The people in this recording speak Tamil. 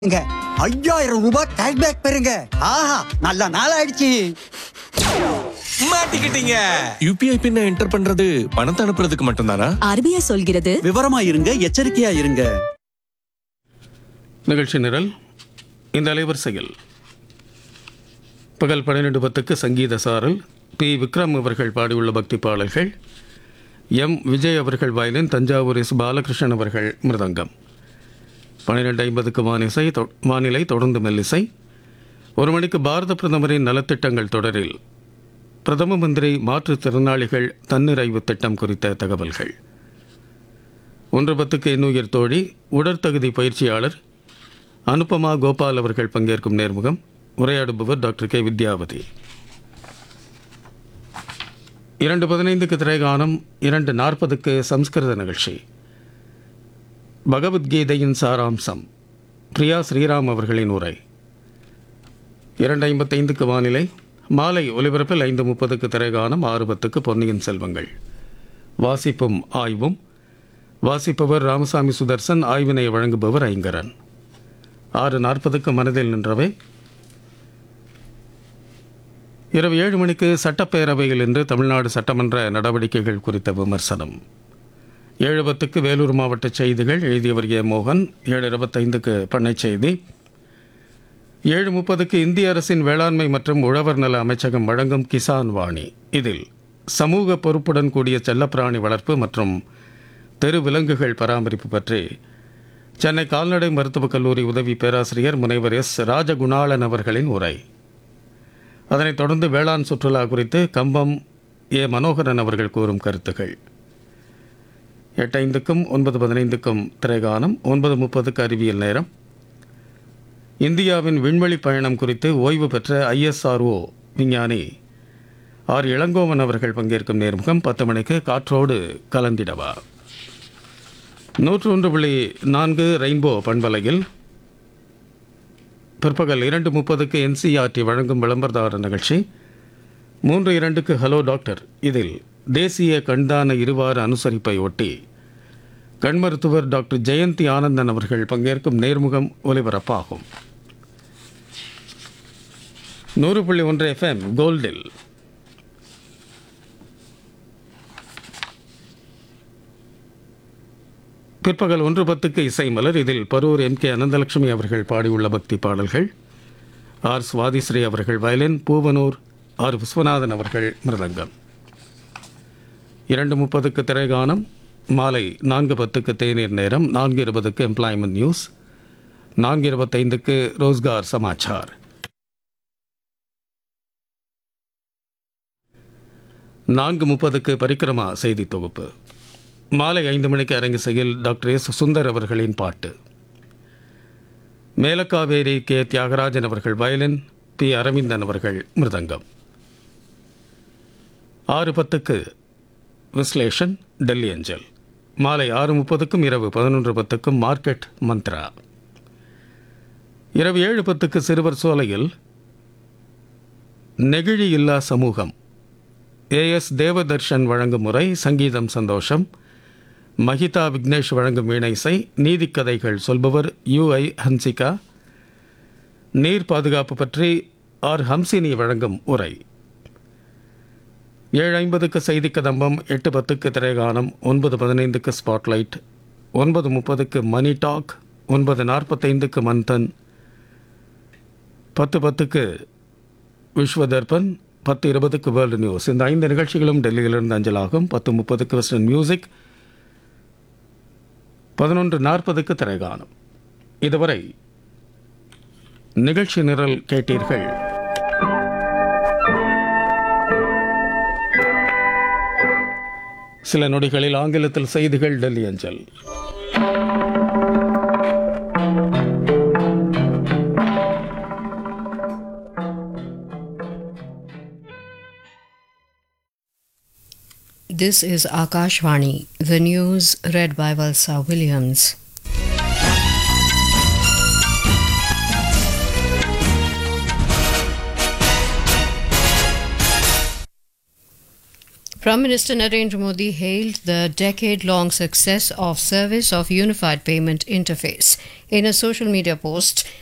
இங்க ஐயாயிரம் ரூபாய் கேஷ்பேக் பெறுங்க ஆஹா நல்ல நாள் ஆயிடுச்சு மாட்டிக்கிட்டீங்க யூபிஐ பின்ன என்டர் பண்றது பணத்தை அனுப்புறதுக்கு மட்டும்தானா ஆர்பிஐ சொல்கிறது விவரமா இருங்க எச்சரிக்கையா இருங்க நிகழ்ச்சி நிரல் இந்த அலைவரிசையில் பகல் பன்னிரெண்டு பத்துக்கு சங்கீத சாரல் பி விக்ரம் அவர்கள் பாடியுள்ள பக்தி பாடல்கள் எம் விஜய் அவர்கள் வயலின் தஞ்சாவூர் எஸ் பாலகிருஷ்ணன் அவர்கள் மிருதங்கம் பன்னிரெண்டு ஐம்பதுக்கு வானிசை தொ- வானிலை தொடர்ந்து மெல்லிசை ஒரு மணிக்கு பாரத பிரதமரின் நலத்திட்டங்கள் தொடரில் பிரதம மந்திரி மாற்றுத்திறனாளிகள் தன்னிறைவு திட்டம் குறித்த தகவல்கள் ஒன்று பத்துக்கு இன்னுயிர் தோழி உடற்தகுதி பயிற்சியாளர் அனுபமா கோபால் அவர்கள் பங்கேற்கும் நேர்முகம் உரையாடுபவர் டாக்டர் கே வித்யாவதி இரண்டு பதினைந்துக்கு திரைகானம் இரண்டு நாற்பதுக்கு சம்ஸ்கிருத நிகழ்ச்சி பகவத்கீதையின் சாராம்சம் பிரியா ஸ்ரீராம் அவர்களின் உரை இரண்டு ஐம்பத்தைந்துக்கு வானிலை மாலை ஒலிபரப்பில் ஐந்து முப்பதுக்கு திரைகானம் ஆறு பத்துக்கு பொன்னியின் செல்வங்கள் வாசிப்பும் ஆய்வும் வாசிப்பவர் ராமசாமி சுதர்சன் ஆய்வினை வழங்குபவர் ஐங்கரன் ஆறு நாற்பதுக்கு மனதில் நின்றவை இரவு ஏழு மணிக்கு சட்டப்பேரவையில் இன்று தமிழ்நாடு சட்டமன்ற நடவடிக்கைகள் குறித்த விமர்சனம் ஏழு பத்துக்கு வேலூர் மாவட்ட செய்திகள் எழுதியவர் ஏ மோகன் ஏழு இருபத்தைந்துக்கு பண்ணைச் செய்தி ஏழு முப்பதுக்கு இந்திய அரசின் வேளாண்மை மற்றும் உழவர் நல அமைச்சகம் வழங்கும் கிசான் வாணி இதில் சமூக பொறுப்புடன் கூடிய செல்லப்பிராணி வளர்ப்பு மற்றும் தெரு விலங்குகள் பராமரிப்பு பற்றி சென்னை கால்நடை மருத்துவக் கல்லூரி உதவி பேராசிரியர் முனைவர் எஸ் ராஜகுணாளன் அவர்களின் உரை அதனைத் தொடர்ந்து வேளாண் சுற்றுலா குறித்து கம்பம் ஏ மனோகரன் அவர்கள் கூறும் கருத்துகள் எட்டு ஐந்துக்கும் ஒன்பது பதினைந்துக்கும் திரைகானம் ஒன்பது முப்பதுக்கு அறிவியல் நேரம் இந்தியாவின் விண்வெளி பயணம் குறித்து ஓய்வு பெற்ற ஐஎஸ்ஆர்ஓ விஞ்ஞானி ஆர் இளங்கோவன் அவர்கள் பங்கேற்கும் நேர்முகம் பத்து மணிக்கு காற்றோடு கலந்திடவா நூற்று ஒன்று புள்ளி நான்கு ரெயின்போ பண்பலையில் பிற்பகல் இரண்டு முப்பதுக்கு என்சிஆர்டி வழங்கும் விளம்பரதார நிகழ்ச்சி மூன்று இரண்டுக்கு ஹலோ டாக்டர் இதில் தேசிய கண்தான இருவார அனுசரிப்பை ஒட்டி கண் மருத்துவர் டாக்டர் ஜெயந்தி ஆனந்தன் அவர்கள் பங்கேற்கும் நேர்முகம் ஒலிபரப்பாகும் நூறு புள்ளி ஒன்று எஃப்எம் கோல்டில் பிற்பகல் ஒன்று பத்துக்கு இசை மலர் இதில் பரூர் எம் கே அனந்தலட்சுமி அவர்கள் பாடியுள்ள பக்தி பாடல்கள் ஆர் சுவாதிஸ்ரீ அவர்கள் வயலின் பூவனூர் ஆர் விஸ்வநாதன் அவர்கள் மிருதங்கம் இரண்டு முப்பதுக்கு திரைகானம் மாலை நான்கு பத்துக்கு தேநீர் நேரம் நான்கு இருபதுக்கு எம்ப்ளாய்மெண்ட் நியூஸ் நான்கு இருபத்தைந்துக்கு ரோஸ்கார் சமாச்சார் நான்கு முப்பதுக்கு பரிக்கிரமா செய்தி தொகுப்பு மாலை ஐந்து மணிக்கு அரங்கிசையில் டாக்டர் எஸ் சுந்தர் அவர்களின் பாட்டு மேலக்காவேரி கே தியாகராஜன் அவர்கள் வயலின் பி அரவிந்தன் அவர்கள் மிருதங்கம் ஆறு பத்துக்கு விஸ்லேஷன் டெல்லி அஞ்சல் மாலை ஆறு முப்பதுக்கும் இரவு பதினொன்று பத்துக்கும் மார்க்கெட் மந்த்ரா இரவு ஏழு பத்துக்கு சிறுவர் சோலையில் நெகிழி இல்லா சமூகம் ஏஎஸ் தேவதர்ஷன் வழங்கும் முறை சங்கீதம் சந்தோஷம் மஹிதா விக்னேஷ் வழங்கும் வீணை இசை நீதிக்கதைகள் சொல்பவர் யுஐ ஹன்சிகா நீர் பாதுகாப்பு பற்றி ஆர் ஹம்சினி வழங்கும் உரை ஏழு ஐம்பதுக்கு செய்தி கதம்பம் எட்டு பத்துக்கு திரைகானம் ஒன்பது பதினைந்துக்கு ஸ்பாட்லைட் ஒன்பது முப்பதுக்கு மணி டாக் ஒன்பது நாற்பத்தைந்துக்கு மந்தன் பத்து பத்துக்கு விஸ்வதர்பன் பத்து இருபதுக்கு வேர்ல்டு நியூஸ் இந்த ஐந்து நிகழ்ச்சிகளும் டெல்லியிலிருந்து அஞ்சலாகும் பத்து முப்பதுக்கு வெஸ்டர்ன் மியூசிக் பதினொன்று நாற்பதுக்கு திரைகானம் இதுவரை நிகழ்ச்சி நிரல் கேட்டீர்கள் சில நொடிகளில் ஆங்கிலத்தில் செய்திகள் டெல்லி அஞ்சல் This is Akashvani, the news read by Valsa Williams. Prime Minister Narendra Modi hailed the decade long success of Service of Unified Payment Interface. In a social media post,